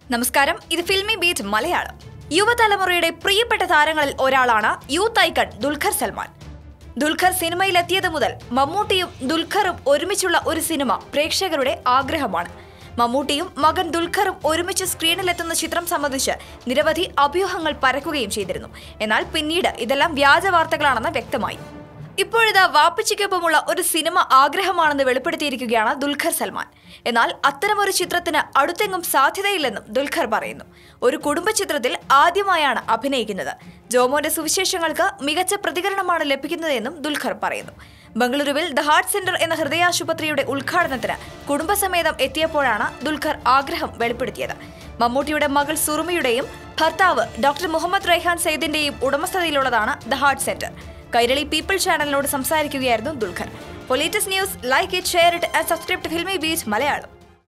നമസ്കാരം ഇത് filmy beat Malayalam യുവതലമുറയുടെ പ്രിയപ്പെട്ട താരങ്ങളിൽ ഒരാളാണ് യൂത്ത് ഐക്കൺ ദുൽഖർ സൽമാൻ ദുൽഖർ സിനിമയിലെത്തിയത് മുതൽ മമ്മൂട്ടിയും ദുൽഖറും ഒരുമിച്ചുള്ള ഒരു സിനിമ പ്രേക്ഷകരുടെ ആഗ്രഹമാണ് മമ്മൂട്ടിയും മകൻ ദുൽഖറും ഒരുമിച്ച് സ്ക്രീനിലെത്തുന്ന ചിത്രം സംബന്ധിച്ച് നിരവധി അഭ്യൂഹങ്ങൾ പരക്കുകയും ചെയ്തിരുന്നു എന്നാൽ പിന്നീട് ഇതെല്ലാം വ്യാജ വാർത്തകളാണെന്ന് വ്യക്തമായി ഇപ്പോഴിതാ വാപ്പച്ചിക്കൊപ്പമുള്ള ഒരു സിനിമ ആഗ്രഹമാണെന്ന് വെളിപ്പെടുത്തിയിരിക്കുകയാണ് ദുൽഖർ സൽമാൻ എന്നാൽ അത്തരമൊരു ചിത്രത്തിന് അടുത്തെങ്ങും സാധ്യതയില്ലെന്നും ദുൽഖർ പറയുന്നു ഒരു കുടുംബ ചിത്രത്തിൽ ആദ്യമായാണ് അഭിനയിക്കുന്നത് ജോമോന്റെ സുവിശേഷങ്ങൾക്ക് മികച്ച പ്രതികരണമാണ് ലഭിക്കുന്നതെന്നും ദുൽഖർ പറയുന്നു ബംഗളൂരുവിൽ ദ ഹാർട്ട് സെന്റർ എന്ന ഹൃദയാശുപത്രിയുടെ ഉദ്ഘാടനത്തിന് കുടുംബസമേതം എത്തിയപ്പോഴാണ് ദുൽഖർ ആഗ്രഹം വെളിപ്പെടുത്തിയത് മമ്മൂട്ടിയുടെ മകൾ സുറുമിയുടെയും ഭർത്താവ് ഡോക്ടർ മുഹമ്മദ് റൈഹാൻ സെയ്ദിന്റെയും ഉടമസ്ഥതയിലുള്ളതാണ് the heart centre Kairali people ചാനലിനോട് സംസാരിക്കുകയായിരുന്നു ദുൽഖർ പൊലീറ്റസ് news like it share it and subscribe to Filmibeat Malayalam